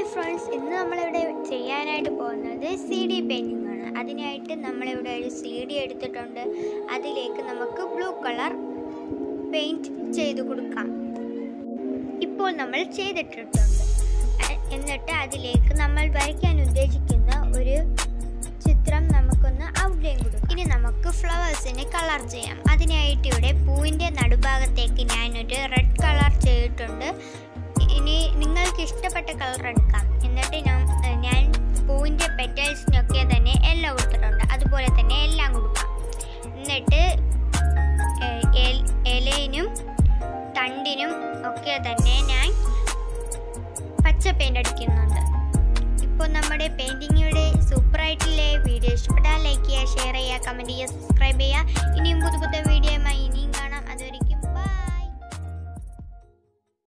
friends ഇന്ന് നമ്മളിവിടെ ചെയ്യാനായിട്ട് പോകുന്നത് സി ഡി പെയിൻറ്റിംഗ് ആണ് അതിനായിട്ട് നമ്മളിവിടെ ഒരു സി ഡി എടുത്തിട്ടുണ്ട് അതിലേക്ക് നമുക്ക് ബ്ലൂ കളർ പെയിൻറ്റ് ചെയ്ത് കൊടുക്കാം ഇപ്പോൾ നമ്മൾ ചെയ്തിട്ടിട്ടുണ്ട് അ- എന്നിട്ട് അതിലേക്ക് നമ്മൾ വരയ്ക്കാൻ ഉദ്ദേശിക്കുന്ന ഒരു ചിത്രം നമുക്കൊന്ന് ഔട്ട്ലൈൻ കൊടുക്കും ഇനി നമുക്ക് ഫ്ലവേഴ്സിന് കളർ ചെയ്യാം അതിനായിട്ട് ഇവിടെ പൂവിൻ്റെ നടുഭാഗത്തേക്ക് ഞാനൊരു റെഡ് കളർ ചെയ്തിട്ടുണ്ട് ഇനി നിങ്ങൾക്ക് ഇഷ്ടപ്പെട്ട കളർ എടുക്കാം എന്നിട്ട് ഞാൻ ഞാൻ പൂവിൻ്റെ പെറ്റൽസിനൊക്കെ തന്നെ എല്ലാം കൊടുത്തിട്ടുണ്ട് അതുപോലെ തന്നെ എല്ലാം കൊടുക്കാം എന്നിട്ട് ഏ, എൽ- ഇലയിനും തണ്ടിനും ഒക്കെ തന്നെ ഞാൻ പച്ച പെയിൻ്റ് അടിക്കുന്നുണ്ട് ഇപ്പോൾ നമ്മുടെ പെയിൻറ്റിങ്ങിയുടെ സൂപ്പറായിട്ടില്ലേ വീഡിയോ ഇഷ്ടപ്പെട്ടാൽ ലൈക്ക് ചെയ്യുക ഷെയർ ചെയ്യുക കമൻറ്റ് ചെയ്യുക സബ്സ്ക്രൈബ് ചെയ്യുക ഇനിയും പുതു പുതിയ വീഡിയോയുമായി